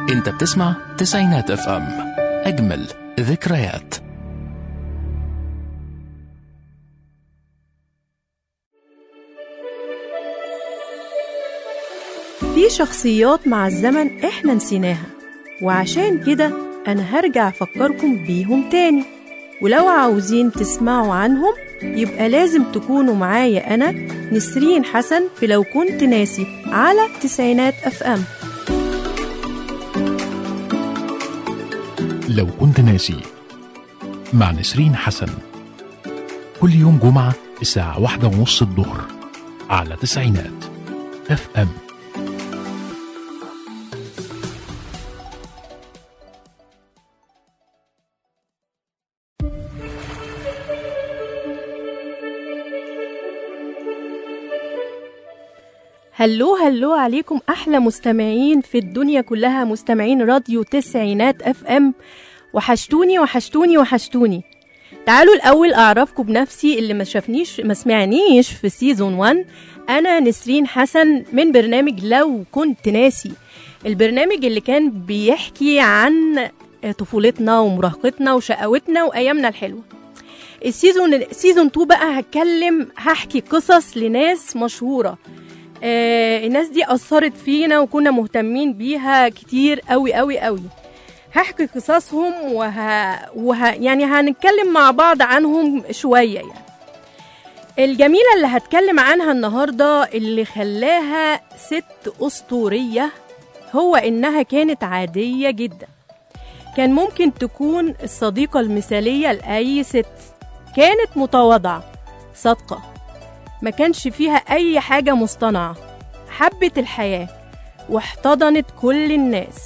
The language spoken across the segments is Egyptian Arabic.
انت بتسمع تسعينات اف ام اجمل ذكريات في شخصيات مع الزمن احنا نسيناها وعشان كده انا هرجع افكركم بيهم تاني ولو عاوزين تسمعوا عنهم يبقى لازم تكونوا معايا انا نسرين حسن في لو كنت ناسي على تسعينات اف ام لو كنت ناسي مع نسرين حسن كل يوم جمعة الساعة واحدة ونص الظهر على تسعينات اف ام هلو هلو عليكم احلى مستمعين في الدنيا كلها مستمعين راديو تسعينات اف ام وحشتوني وحشتوني وحشتوني تعالوا الاول اعرفكم بنفسي اللي ما شافنيش ما سمعنيش في سيزون 1 انا نسرين حسن من برنامج لو كنت ناسي البرنامج اللي كان بيحكي عن طفولتنا ومراهقتنا وشقاوتنا وايامنا الحلوه السيزون سيزون 2 بقى هتكلم هحكي قصص لناس مشهوره آه الناس دي أثرت فينا وكنا مهتمين بيها كتير قوي قوي قوي هحكي قصصهم وه... وه... يعني هنتكلم مع بعض عنهم شوية يعني الجميلة اللي هتكلم عنها النهاردة اللي خلاها ست أسطورية هو إنها كانت عادية جدا كان ممكن تكون الصديقة المثالية لأي ست كانت متواضعة صادقة ما كانش فيها أي حاجة مصطنعة حبت الحياة واحتضنت كل الناس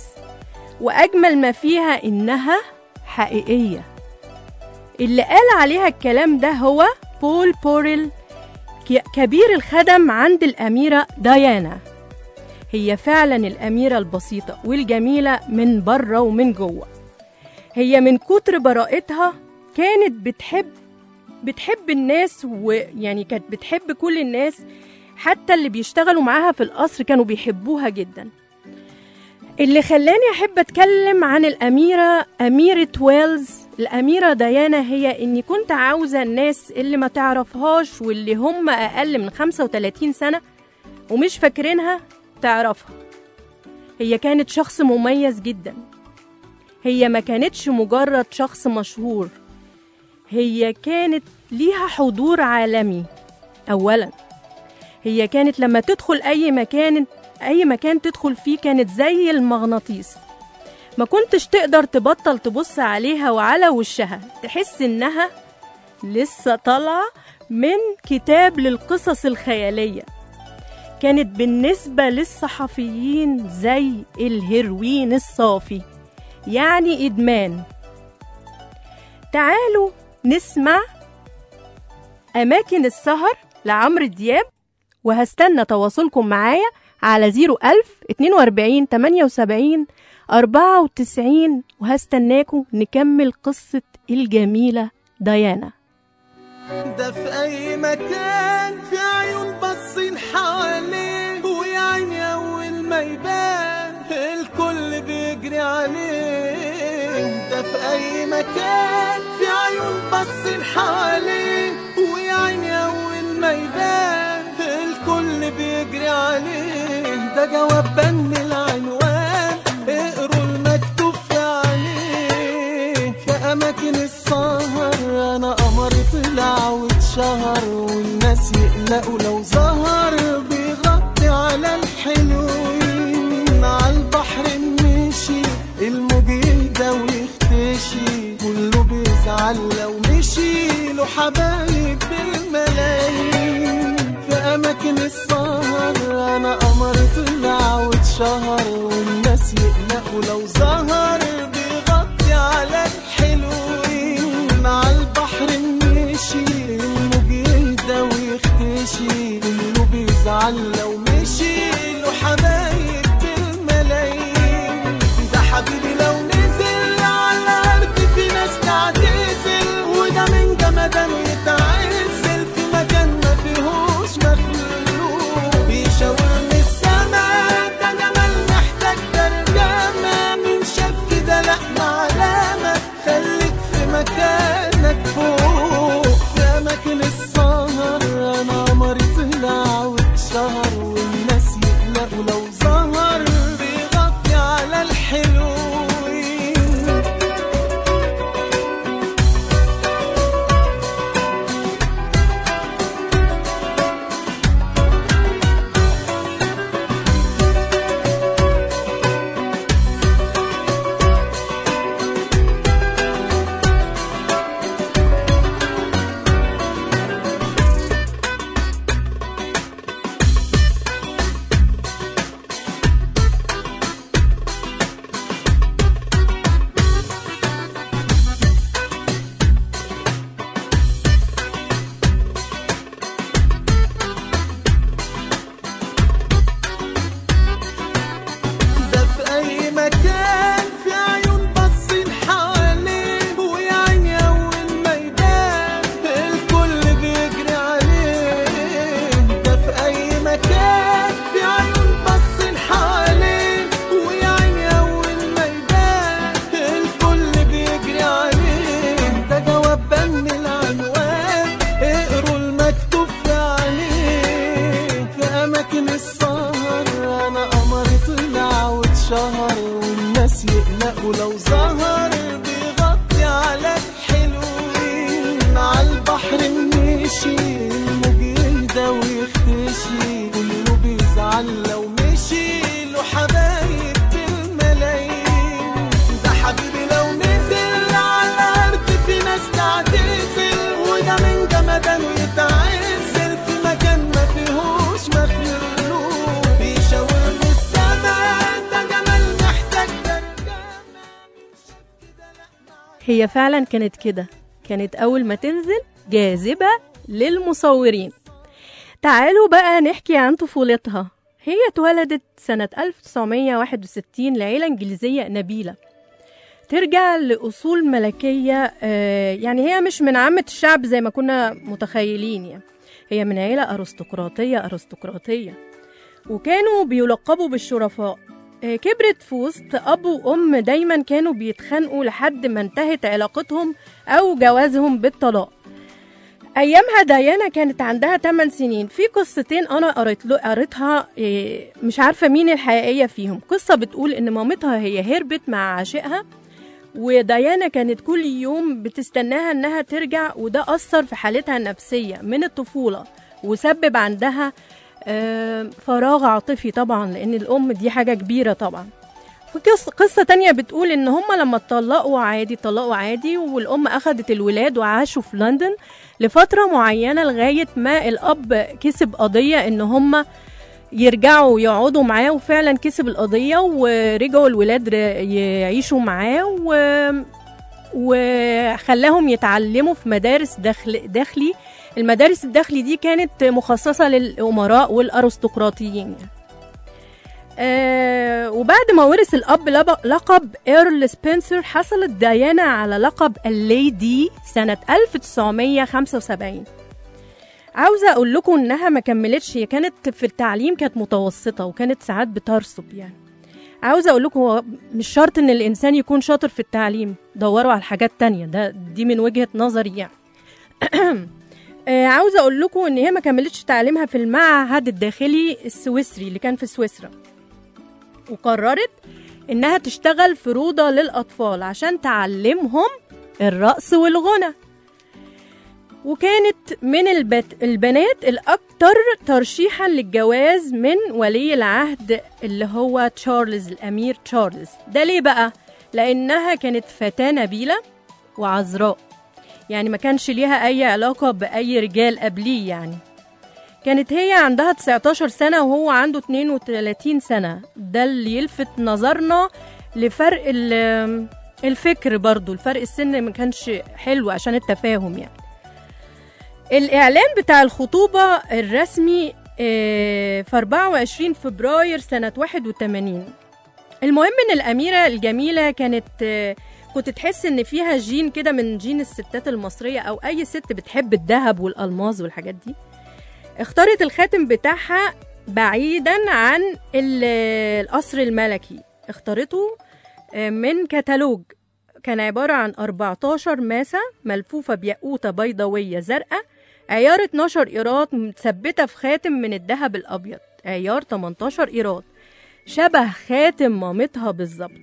وأجمل ما فيها إنها حقيقية اللي قال عليها الكلام ده هو بول بوريل ك- كبير الخدم عند الأميرة ديانا هي فعلا الأميرة البسيطة والجميلة من بره ومن جوه هي من كتر براءتها كانت بتحب بتحب الناس ويعني كانت بتحب كل الناس حتى اللي بيشتغلوا معاها في القصر كانوا بيحبوها جدا اللي خلاني أحب أتكلم عن الأميرة أميرة ويلز الأميرة ديانا هي إني كنت عاوزة الناس اللي ما تعرفهاش واللي هم أقل من 35 سنة ومش فاكرينها تعرفها هي كانت شخص مميز جدا هي ما كانتش مجرد شخص مشهور هي كانت ليها حضور عالمي اولا هي كانت لما تدخل اي مكان اي مكان تدخل فيه كانت زي المغناطيس ما كنتش تقدر تبطل تبص عليها وعلى وشها تحس انها لسه طالعه من كتاب للقصص الخياليه كانت بالنسبه للصحفيين زي الهيروين الصافي يعني ادمان تعالوا نسمع أماكن السهر لعمرو دياب وهستنى تواصلكم معايا على 01000 42 78 94 وهستناكم نكمل قصة الجميلة ديانا ده في اي مكان في عيون باصين حواليه ويا عيني اول ما يبان الكل بيجري عليه ده في اي مكان في عيون باصين حواليه ويا عيني اول ما يبان الكل بيجري عليه ده جواب بن العنوان اقروا المكتوب في عليه في اماكن السهر انا قمر طلع واتشهر والناس يقلقوا لو ظهر بيغطي على الحلوين على البحر مشي الموج يهدى ويختشي كله بيزعل لو مشي له حبايب بالملايين في اماكن السهر انا قمر طلع واتشهر والناس يقلقوا لو ظهر بيغطي على الحلوين على البحر مشي الموج يهدى ويختشي كله بيزعل لو مشي له حبايب بالملايين ده حبيبي لو نزل على الارض في ناس تعتزل وده من جمدان يتعزل في مكان ما فيهوش مخلوق بيشاور من السما ده جمال محتاج ترجمة موسم السهر انا قمر طلع واتشهر والناس يقلقوا لو ظهر بيغطي على الحلوين عالبحر مشي الموج يهدى ويختشي كله بيزعل لو مشي له حبايب بالملايين ده حبيبي لو نزل على الارض في ناس تعتزل وده من جمدانه يتعزل في مكان ما فيهوش مخلوق بيشاور له السما ده جمال محتاج ترجمه مش كده لا معاك هي فعلا كانت كده كانت أول ما تنزل جاذبة للمصورين تعالوا بقى نحكي عن طفولتها هي اتولدت سنة 1961 لعيلة إنجليزية نبيلة ترجع لأصول ملكية آه، يعني هي مش من عامة الشعب زي ما كنا متخيلين يعني هي من عيلة أرستقراطية أرستقراطية وكانوا بيلقبوا بالشرفاء آه، كبرت في وسط أب وأم دايما كانوا بيتخانقوا لحد ما انتهت علاقتهم أو جوازهم بالطلاق أيامها ديانا كانت عندها 8 سنين في قصتين أنا قريت له قريتها إيه، مش عارفة مين الحقيقية فيهم قصة بتقول إن مامتها هي هربت مع عاشقها وديانا كانت كل يوم بتستناها إنها ترجع وده أثر في حالتها النفسية من الطفولة وسبب عندها آه، فراغ عاطفي طبعا لأن الأم دي حاجة كبيرة طبعا في قصة, قصة تانية بتقول إن هما لما اتطلقوا عادي اتطلقوا عادي والأم أخدت الولاد وعاشوا في لندن لفترة معينة لغاية ما الأب كسب قضية إن هما يرجعوا يقعدوا معاه وفعلا كسب القضية ورجعوا الولاد ر- يعيشوا معاه و... وخلاهم يتعلموا في مدارس داخل داخلي المدارس الداخلي دي كانت مخصصة للأمراء والأرستقراطيين يعني. آه وبعد ما ورث الأب لب- لقب إيرل سبنسر حصلت ديانا على لقب الليدي سنة 1975 عاوزة أقول لكم إنها ما كملتش هي كانت في التعليم كانت متوسطة وكانت ساعات بترسب يعني عاوزة أقول لكم هو مش شرط إن الإنسان يكون شاطر في التعليم دوروا على حاجات تانية ده دي من وجهة نظري يعني آه، عاوزة أقول لكم إن هي ما كملتش تعليمها في المعهد الداخلي السويسري اللي كان في سويسرا وقررت إنها تشتغل في روضة للأطفال عشان تعلمهم الرقص والغنى وكانت من البت... البنات الأكثر ترشيحا للجواز من ولي العهد اللي هو تشارلز الأمير تشارلز ده ليه بقى؟ لأنها كانت فتاة نبيلة وعذراء يعني ما كانش ليها أي علاقة بأي رجال قبليه يعني كانت هي عندها 19 سنة وهو عنده 32 سنة ده اللي يلفت نظرنا لفرق ال- الفكر برضو الفرق السن ما كانش حلو عشان التفاهم يعني الإعلان بتاع الخطوبة الرسمي آه، في 24 فبراير سنة 81 المهم إن الأميرة الجميلة كانت آه، كنت تحس إن فيها جين كده من جين الستات المصرية أو أي ست بتحب الذهب والألماظ والحاجات دي اختارت الخاتم بتاعها بعيدا عن ال- القصر الملكي اختارته آه، من كتالوج كان عبارة عن 14 ماسة ملفوفة بياقوتة بيضاوية زرقاء عيار 12 إيراد متثبتة في خاتم من الذهب الأبيض عيار 18 إيراد شبه خاتم مامتها بالظبط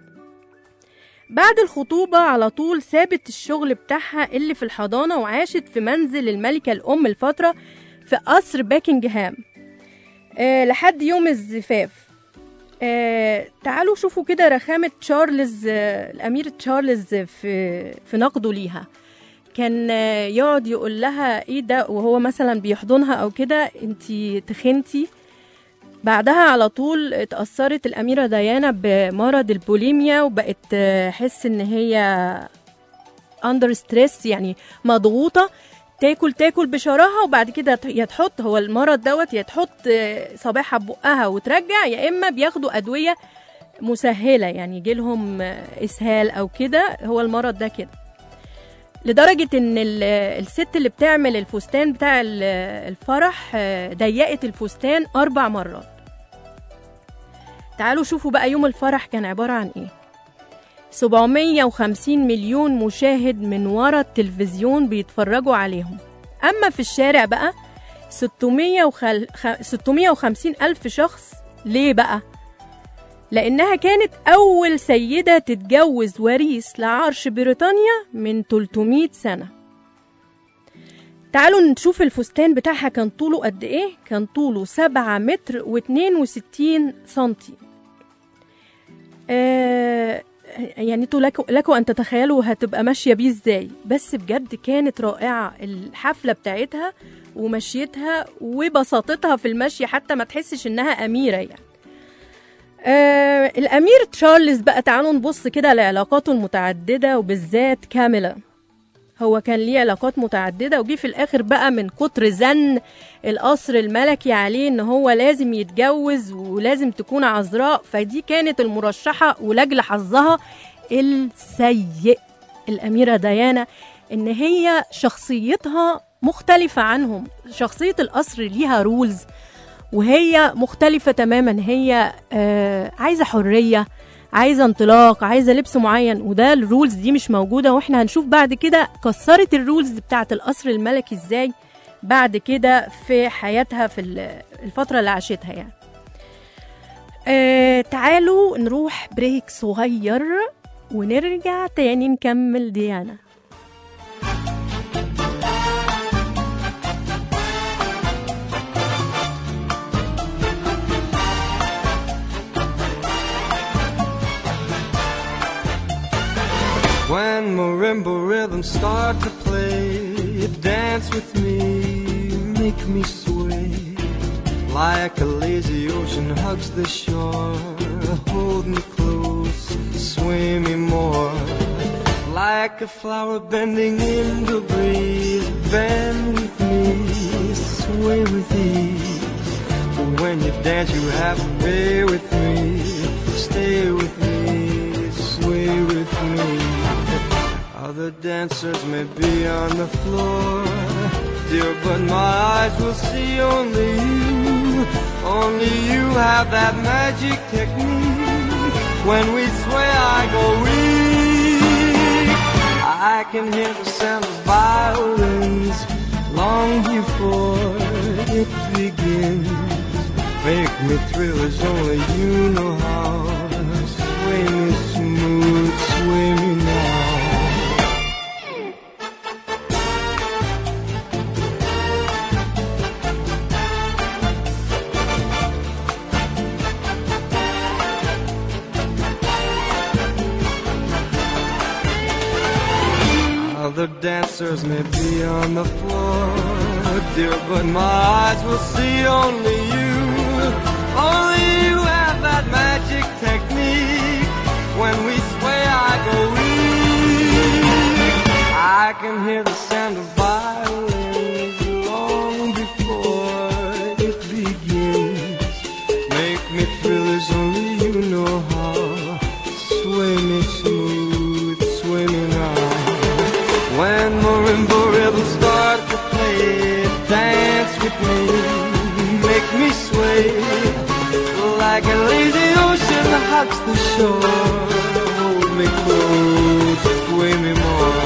بعد الخطوبة على طول سابت الشغل بتاعها اللي في الحضانة وعاشت في منزل الملكة الأم الفترة في قصر باكنجهام آه لحد يوم الزفاف آه تعالوا شوفوا كده رخامة تشارلز آه الأمير تشارلز في في نقده ليها كان آه يقعد يقول لها ايه ده وهو مثلا بيحضنها او كده انتي تخنتي بعدها على طول اتأثرت الأميرة ديانا بمرض البوليميا وبقت آه، حس إن هي أندر ستريس يعني مضغوطة تاكل تاكل بشراهة وبعد كده ت- يا تحط هو المرض دوت يا تحط آه، صباحها بقها وترجع يا إما بياخدوا أدوية مسهلة يعني يجيلهم آه، إسهال أو كده هو المرض ده كده لدرجة إن ال- الست اللي بتعمل الفستان بتاع ال- الفرح آه، ضيقت الفستان أربع مرات تعالوا شوفوا بقى يوم الفرح كان عبارة عن إيه 750 مليون مشاهد من ورا التلفزيون بيتفرجوا عليهم أما في الشارع بقى 650 ألف شخص ليه بقى؟ لأنها كانت أول سيدة تتجوز وريث لعرش بريطانيا من 300 سنة تعالوا نشوف الفستان بتاعها كان طوله قد إيه؟ كان طوله 7 متر و62 سنتي آه يعني انتوا لكم لكم ان تتخيلوا هتبقى ماشيه بيه ازاي بس بجد كانت رائعه الحفله بتاعتها ومشيتها وبساطتها في المشي حتى ما تحسش انها اميره يعني آه الامير تشارلز بقى تعالوا نبص كده لعلاقاته المتعدده وبالذات كاميلا هو كان ليه علاقات متعددة وجي في الآخر بقى من كتر زن القصر الملكي عليه إن هو لازم يتجوز ولازم تكون عذراء فدي كانت المرشحة ولأجل حظها السيء الأميرة ديانا إن هي شخصيتها مختلفة عنهم شخصية القصر ليها رولز وهي مختلفة تماما هي آه عايزة حرية عايزه انطلاق عايزه لبس معين وده الرولز دي مش موجوده واحنا هنشوف بعد كده كسرت الرولز بتاعه القصر الملكي ازاي بعد كده في حياتها في ال- الفتره اللي عاشتها يعني آه تعالوا نروح بريك صغير ونرجع تاني نكمل ديانا When marimba rhythms start to play, dance with me, make me sway. Like a lazy ocean hugs the shore, hold me close, sway me more. Like a flower bending in the breeze, bend with me, sway with ease. When you dance, you have to be with me, stay with me, sway with me. Other dancers may be on the floor, dear, but my eyes will see only you. Only you have that magic technique. When we sway, I go weak. I can hear the sound of violins long before it begins. Make me thrill as only you know how. Sway me smooth, sway me now. Other dancers may be on the floor, dear, but my eyes will see only you. Only you have that magic technique. When we sway, I go weak. I can hear the sound of violins long before it begins. Make me thrill as only you know how. Sway me smooth, sway me now. When marimba rhythms start to play, dance with me, make me sway. Like a lazy ocean hugs the shore, hold me close, sway me more.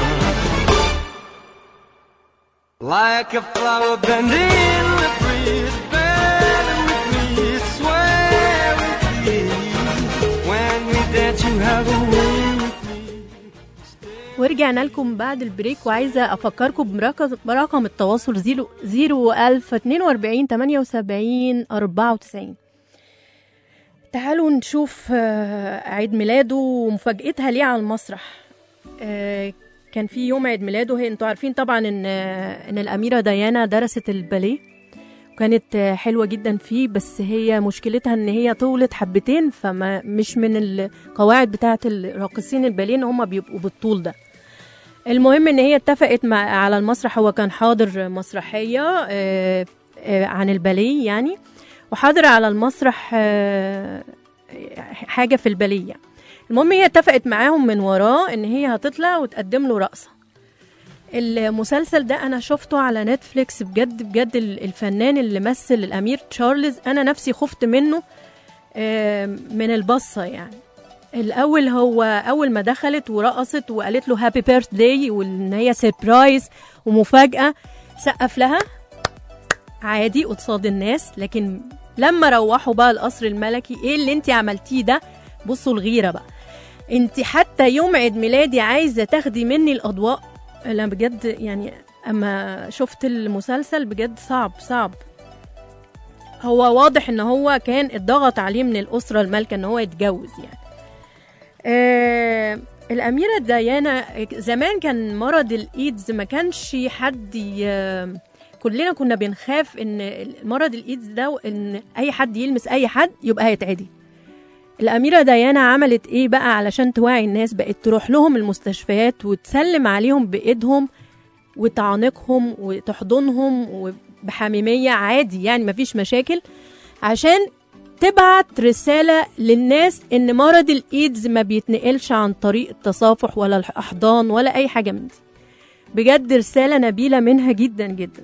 Like a flower bending in the breeze, bend with me, sway with me. When we dance, you have a way with me. ورجعنا لكم بعد البريك وعايزه افكركم برقم برقم التواصل 0 01000 42 78 94 تعالوا نشوف آه، عيد ميلاده ومفاجأتها ليه على المسرح آه، كان في يوم عيد ميلاده هي انتوا عارفين طبعا ان آه، ان الاميره ديانا درست الباليه وكانت آه، حلوه جدا فيه بس هي مشكلتها ان هي طولت حبتين فما مش من القواعد بتاعه الراقصين الباليه ان هم بيبقوا بالطول ده المهم ان هي اتفقت مع على المسرح هو كان حاضر مسرحيه آه، آه، عن الباليه يعني وحاضر على المسرح آه، حاجه في الباليه يعني. المهم هي اتفقت معاهم من وراه ان هي هتطلع وتقدم له رقصه المسلسل ده انا شفته على نتفليكس بجد بجد ال- الفنان اللي مثل الامير تشارلز انا نفسي خفت منه آه، من البصه يعني الاول هو اول ما دخلت ورقصت وقالت له هابي بيرث داي وان هي سيربرايز ومفاجاه سقف لها عادي قصاد الناس لكن لما روحوا بقى القصر الملكي ايه اللي انت عملتيه ده بصوا الغيره بقى انت حتى يوم عيد ميلادي عايزه تاخدي مني الاضواء انا بجد يعني اما شفت المسلسل بجد صعب صعب هو واضح ان هو كان اتضغط عليه من الاسره المالكه ان هو يتجوز يعني آه الاميره ديانا زمان كان مرض الايدز ما كانش حد ي- كلنا كنا بنخاف ان مرض الايدز ده ان اي حد يلمس اي حد يبقى هيتعدي الأميرة ديانا عملت إيه بقى علشان توعي الناس بقت تروح لهم المستشفيات وتسلم عليهم بإيدهم وتعانقهم وتحضنهم وبحميمية عادي يعني مفيش مشاكل عشان تبعت رسالة للناس إن مرض الإيدز ما بيتنقلش عن طريق التصافح ولا الأحضان ولا أي حاجة من دي بجد رسالة نبيلة منها جدا جدا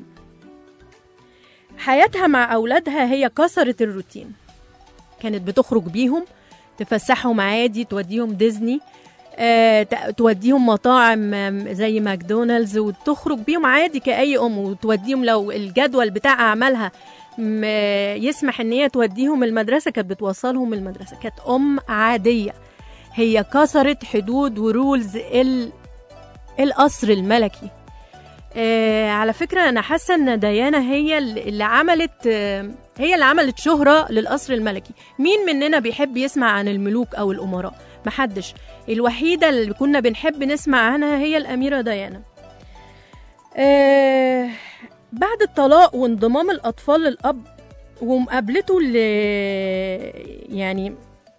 حياتها مع أولادها هي كسرت الروتين كانت بتخرج بيهم تفسحهم عادي توديهم ديزني آه، ت- توديهم مطاعم آم، زي ماكدونالدز وتخرج بيهم عادي كأي أم وتوديهم لو الجدول بتاع أعمالها م- يسمح إن هي توديهم المدرسة كانت بتوصلهم المدرسة كانت أم عادية هي كسرت حدود ورولز ال... القصر الملكي آه على فكرة أنا حاسة إن ديانا هي اللي اللي عملت آه هي اللي عملت شهرة للقصر الملكي مين مننا بيحب يسمع عن الملوك أو الأمراء محدش الوحيدة اللي كنا بنحب نسمع عنها هي الأميرة ديانا آه بعد الطلاق وانضمام الأطفال للأب ومقابلته ل يعني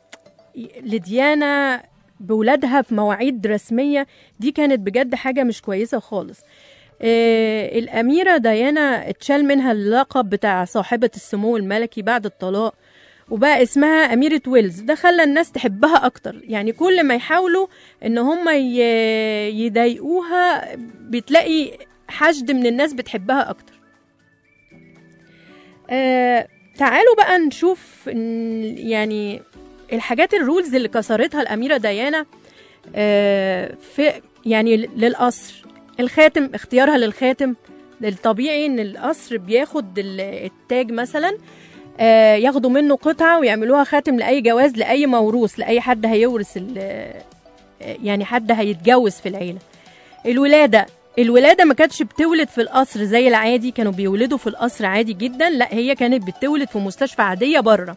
لديانا بولادها في مواعيد رسمية دي كانت بجد حاجة مش كويسة خالص آه الأميرة ديانا اتشال منها اللقب بتاع صاحبة السمو الملكي بعد الطلاق وبقى اسمها أميرة ويلز ده خلى الناس تحبها أكتر يعني كل ما يحاولوا إن هم ي- يضايقوها بتلاقي حشد من الناس بتحبها أكتر آه تعالوا بقى نشوف إن- يعني الحاجات الرولز اللي كسرتها الأميرة ديانا آه في يعني للقصر الخاتم اختيارها للخاتم الطبيعي ان القصر بياخد ال- التاج مثلا آه، ياخدوا منه قطعة ويعملوها خاتم لأي جواز لأي موروث لأي حد هيورث ال- آه، يعني حد هيتجوز في العيلة الولادة الولادة ما كانتش بتولد في القصر زي العادي كانوا بيولدوا في القصر عادي جدا لا هي كانت بتولد في مستشفى عادية بره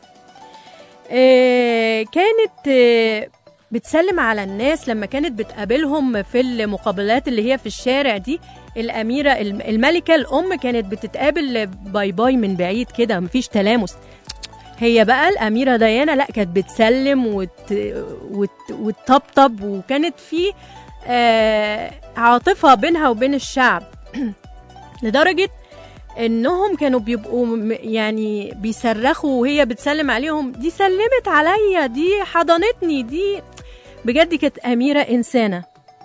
آه، كانت آه، بتسلم على الناس لما كانت بتقابلهم في المقابلات اللي هي في الشارع دي الأميرة الم- الملكة الأم كانت بتتقابل باي باي من بعيد كده مفيش تلامس هي بقى الأميرة ديانا لا كانت بتسلم وت... وت... وتطبطب وكانت في آه عاطفة بينها وبين الشعب لدرجة انهم كانوا بيبقوا م- يعني بيصرخوا وهي بتسلم عليهم دي سلمت عليا دي حضنتني دي بجد كانت أميرة إنسانة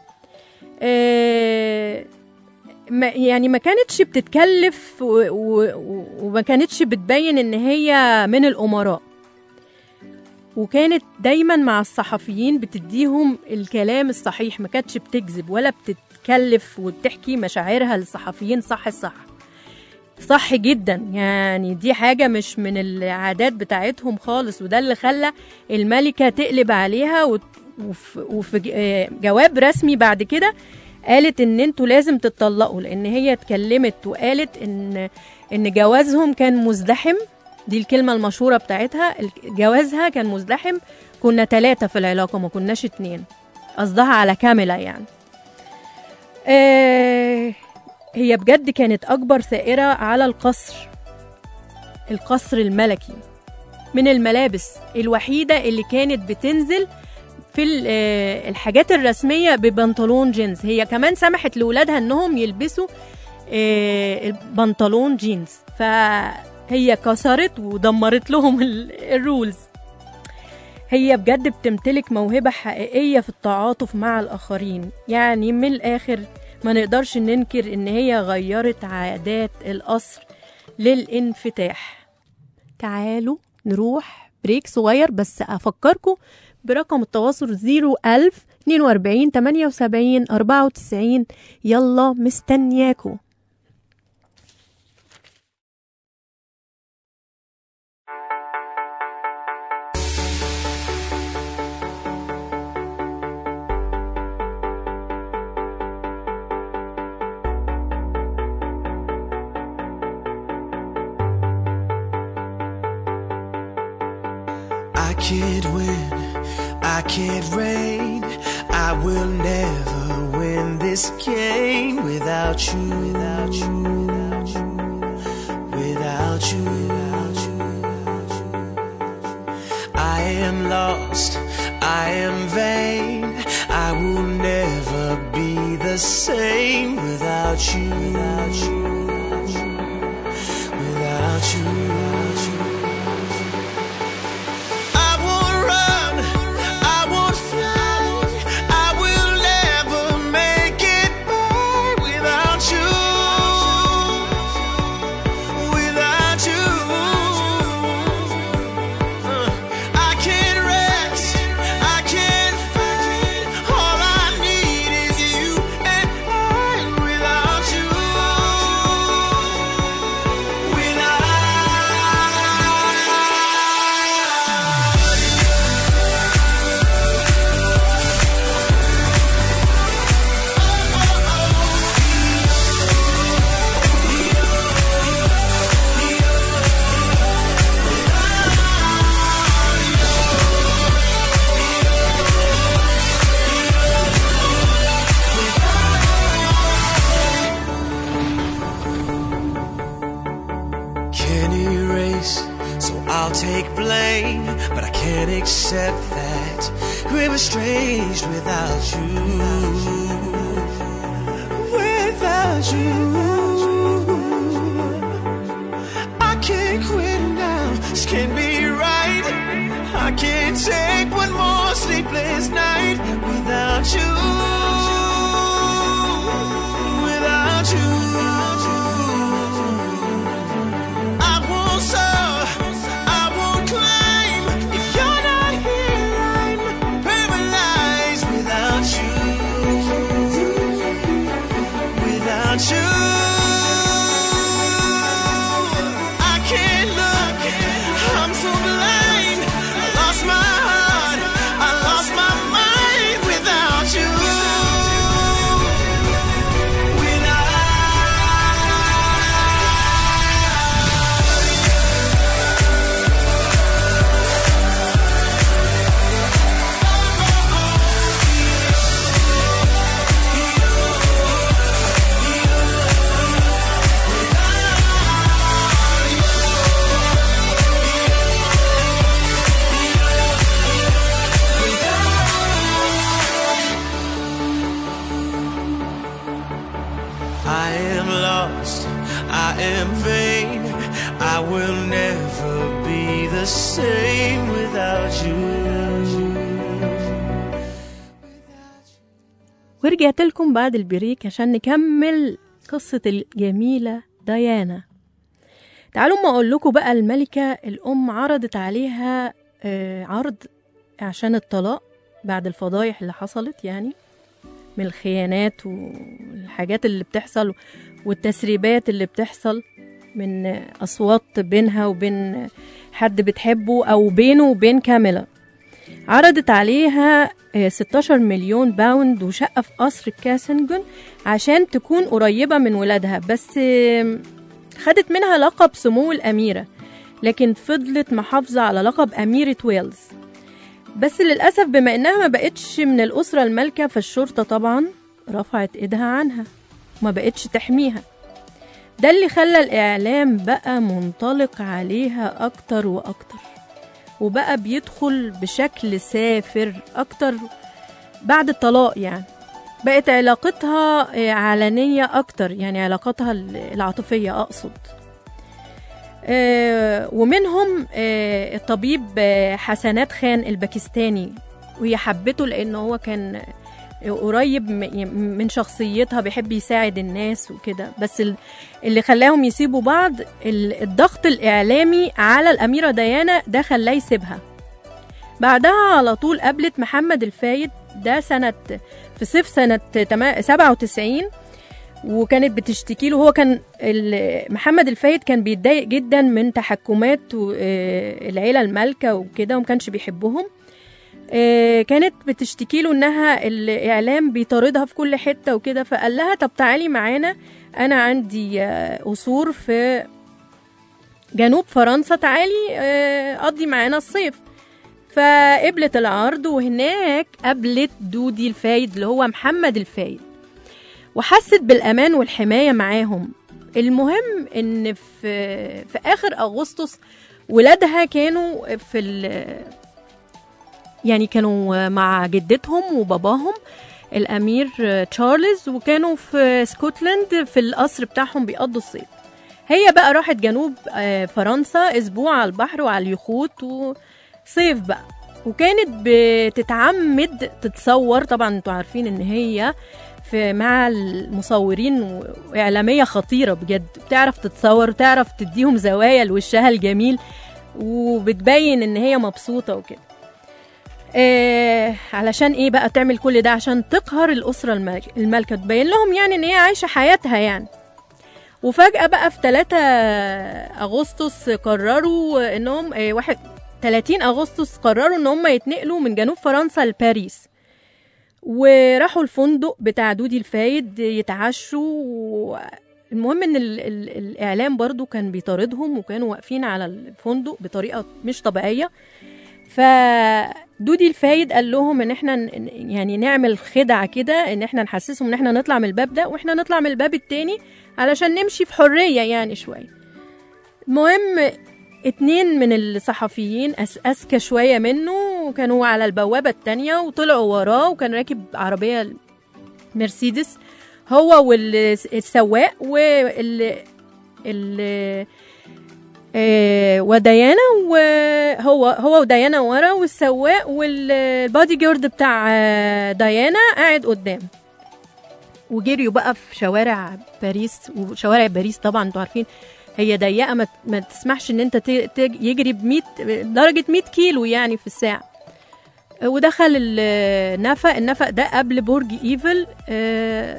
آه ما يعني ما كانتش بتتكلف و- و- و- وما كانتش بتبين ان هي من الامراء وكانت دايما مع الصحفيين بتديهم الكلام الصحيح ما كانتش بتكذب ولا بتتكلف وبتحكي مشاعرها للصحفيين صح الصح صح جدا يعني دي حاجة مش من العادات بتاعتهم خالص وده اللي خلى الملكة تقلب عليها وت- وف- وفي ج- آه، جواب رسمي بعد كده قالت ان انتوا لازم تتطلقوا لان هي اتكلمت وقالت ان ان جوازهم كان مزدحم دي الكلمة المشهورة بتاعتها ال- جوازها كان مزدحم كنا ثلاثة في العلاقة ما كناش اتنين قصدها على كاملة يعني آه هي بجد كانت أكبر ثائرة على القصر القصر الملكي من الملابس الوحيدة اللي كانت بتنزل في ال- آه، الحاجات الرسمية ببنطلون جينز هي كمان سمحت لولادها انهم يلبسوا آه، البنطلون جينز فهي كسرت ودمرت لهم ال- الرولز هي بجد بتمتلك موهبة حقيقية في التعاطف مع الآخرين يعني من الآخر ما نقدرش ننكر إن هي غيرت عادات القصر للانفتاح تعالوا نروح بريك صغير بس أفكركم برقم التواصل 01000 42 78 94 يلا مستنياكم can't win, I can't reign. I will never win this game without you, without you, without you, without you, without you. I am lost, I am vain. I will never be the same without you, without you, without you, without you. I won't run, I won't fly. I will never make it by without you. Without you, Uh, I can't rest, I can't fight. All I need is you and I. Without you, without. Can't erase, so I'll take blame. But I can't accept that we're estranged without you. Without you, I can't quit now. This can't be right. I can't take one more sleepless night without you. Without you. I won't soar, I won't climb. If you're not here, I'm paralyzed without you. Without you, I can't look. I'm so blind. I lost my heart. I lost my mind without you. Without. I am lost, I am vain. I will never be the same without you. ورجعت لكم بعد البريك عشان نكمل قصة الجميلة ديانا تعالوا ما أقول لكم بقى الملكة الأم عرضت عليها آه، عرض عشان الطلاق بعد الفضايح اللي حصلت يعني من الخيانات والحاجات اللي بتحصل والتسريبات اللي بتحصل من أصوات بينها وبين حد بتحبه أو بينه وبين كاميلا عرضت عليها آه، 16 مليون باوند وشقة في قصر كاسنجون عشان تكون قريبة من ولادها بس آم، خدت منها لقب سمو الأميرة لكن فضلت محافظة على لقب أميرة ويلز بس للأسف بما إنها ما بقتش من الأسرة المالكة فالشرطة طبعا رفعت إيدها عنها وما بقتش تحميها ده اللي خلى الإعلام بقى منطلق عليها أكتر وأكتر وبقى بيدخل بشكل سافر أكتر بعد الطلاق يعني بقت علاقتها آه، علنية أكتر يعني علاقتها العاطفية أقصد آه، ومنهم آه، الطبيب آه، حسنات خان الباكستاني وهي حبته لأن هو كان قريب م- من شخصيتها بيحب يساعد الناس وكده بس ال- اللي خلاهم يسيبوا بعض ال- الضغط الإعلامي على الأميرة ديانا ده خلاه يسيبها بعدها على طول قابلت محمد الفايد ده سنة في صيف سنة تما- 97 وكانت بتشتكي له هو كان ال- محمد الفايد كان بيتضايق جدا من تحكمات و- آه، العيلة المالكة وكده وما كانش بيحبهم آه، كانت بتشتكي له انها الاعلام بيطاردها في كل حته وكده فقال لها طب تعالي معانا انا عندي آه، قصور في جنوب فرنسا تعالي آه، قضي معانا الصيف فقبلت العرض وهناك قابلت دودي الفايد اللي هو محمد الفايد وحست بالأمان والحماية معاهم المهم إن في, في آخر أغسطس ولادها كانوا في ال يعني كانوا مع جدتهم وباباهم الأمير تشارلز وكانوا في اسكتلند في القصر بتاعهم بيقضوا الصيف هي بقى راحت جنوب آه، فرنسا أسبوع على البحر وعلى اليخوت وصيف بقى وكانت بتتعمد تتصور طبعا انتوا عارفين ان هي في مع المصورين وإعلامية خطيرة بجد بتعرف تتصور وتعرف تديهم زوايا لوشها الجميل وبتبين ان هي مبسوطة وكده آه علشان ايه بقى تعمل كل ده عشان تقهر الأسرة الملك- المالكة تبين لهم يعني ان هي عايشة حياتها يعني وفجأة بقى في 3 أغسطس قرروا انهم آه واحد 30 أغسطس قرروا ان هم يتنقلوا من جنوب فرنسا لباريس وراحوا الفندق بتاع دودي الفايد يتعشوا و... المهم ان ال ال الاعلام برضو كان بيطاردهم وكانوا واقفين على الفندق بطريقه مش طبيعيه فدودي الفايد قال لهم ان احنا ن- يعني نعمل خدعه كده ان احنا نحسسهم ان احنا نطلع من الباب ده واحنا نطلع من الباب التاني علشان نمشي في حريه يعني شويه المهم اتنين من الصحفيين أس أذكى شوية منه كانوا على البوابة التانية وطلعوا وراه وكان راكب عربية مرسيدس هو والسواق وال ال آه، وديانا وهو هو وديانا ورا والسواق والبادي جارد بتاع آه، ديانا قاعد قدام وجريوا بقى في شوارع باريس وشوارع باريس طبعا انتوا عارفين هي ضيقه ما, ما تسمحش ان انت ت- ت- يجري ب 100 درجه 100 كيلو يعني في الساعه ودخل النفق النفق ده قبل برج ايفل آه،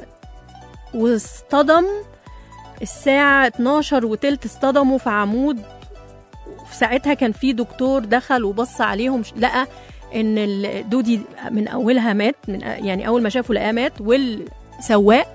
واصطدم الساعة 12 وتلت اصطدموا في عمود وفي ساعتها كان في دكتور دخل وبص عليهم ش- لقى ان الدودي من اولها مات من يعني اول ما شافه لقاه مات والسواق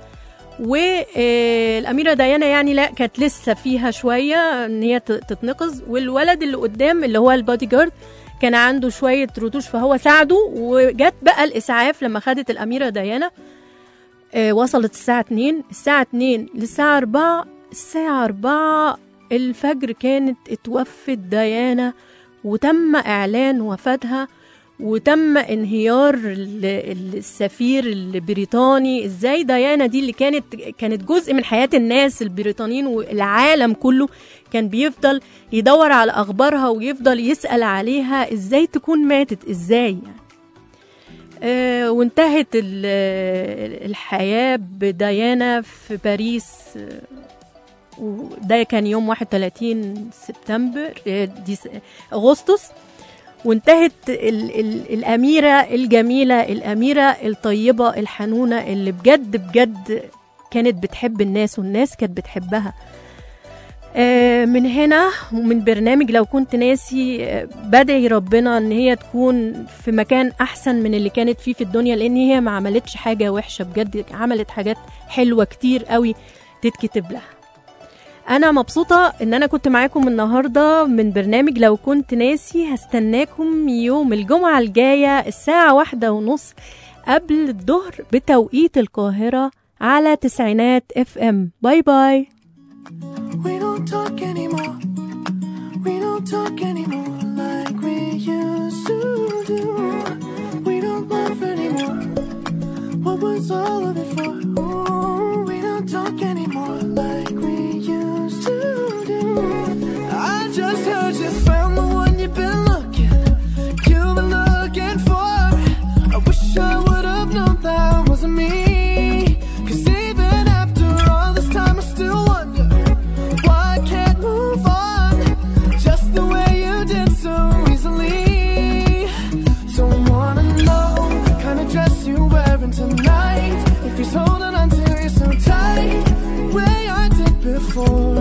والأميرة ديانا يعني لا كانت لسه فيها شوية إن هي ت- تتنقذ والولد اللي قدام اللي هو البادي جارد كان عنده شوية رتوش فهو ساعده وجت بقى الإسعاف لما خدت الأميرة ديانا آه، وصلت الساعة 2 الساعة 2 للساعة 4 الساعة 4 الفجر كانت اتوفت ديانا وتم إعلان وفاتها وتم انهيار ال- ال- السفير البريطاني ازاي ديانا دي اللي كانت كانت جزء من حياة الناس البريطانيين والعالم كله كان بيفضل يدور على اخبارها ويفضل يسأل عليها ازاي تكون ماتت ازاي يعني آه، وانتهت ال- الحياة بديانا في باريس آه، وده كان يوم 31 سبتمبر آه، ديس- أغسطس وانتهت ال ال الأميرة الجميلة الأميرة الطيبة الحنونة اللي بجد بجد كانت بتحب الناس والناس كانت بتحبها آه، من هنا ومن برنامج لو كنت ناسي آه، بدعي ربنا ان هي تكون في مكان احسن من اللي كانت فيه في الدنيا لان هي ما عملتش حاجة وحشة بجد عملت حاجات حلوة كتير قوي تتكتب لها انا مبسوطة ان انا كنت معاكم النهاردة من برنامج لو كنت ناسي هستناكم يوم الجمعة الجاية الساعة واحدة ونص قبل الظهر بتوقيت القاهرة على تسعينات اف ام باي باي We don't talk anymore. We don't talk anymore like we used to do. We don't laugh anymore. What was all of it for? Ooh, we don't talk anymore like we used to do. I just heard you found the one you've been looking, you've been looking for. I wish I would have known that wasn't me. 'Cause even after all this time, I still wonder why I can't move on just the way you did so easily. Don't wanna know the kind of dress you're wearing tonight. If he's holding on to you so tight, way I did before.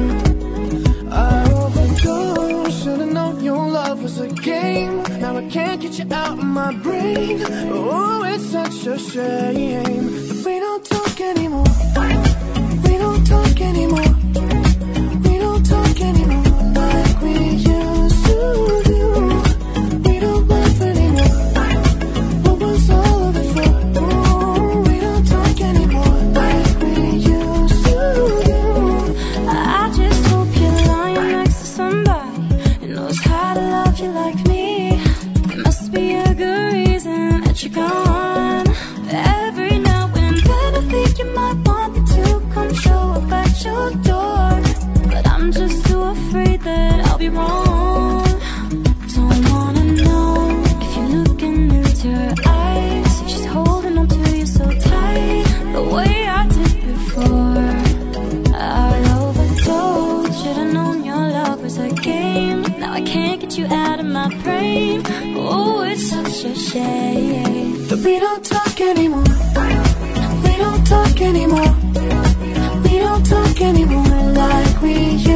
I overdosed. Should've known your love was a game. Now I can't get you out of my brain. Oh, it's such a shame that we don't talk anymore. We don't talk anymore. We don't talk anymore like we used to do. We don't laugh anymore. love you like me. There must be a good reason that you're gone. Every now and then I think you might want me to come show up at your door. But I'm just too afraid that I'll be wrong. Don't wanna know if you're looking into her eyes. If she's holding on to you so tight, the way I did before. I overdosed. Should've known your love was a game. Now I can't get you out of my brain. Oh, it's such a shame that we don't talk anymore. We don't talk anymore. We don't talk anymore like we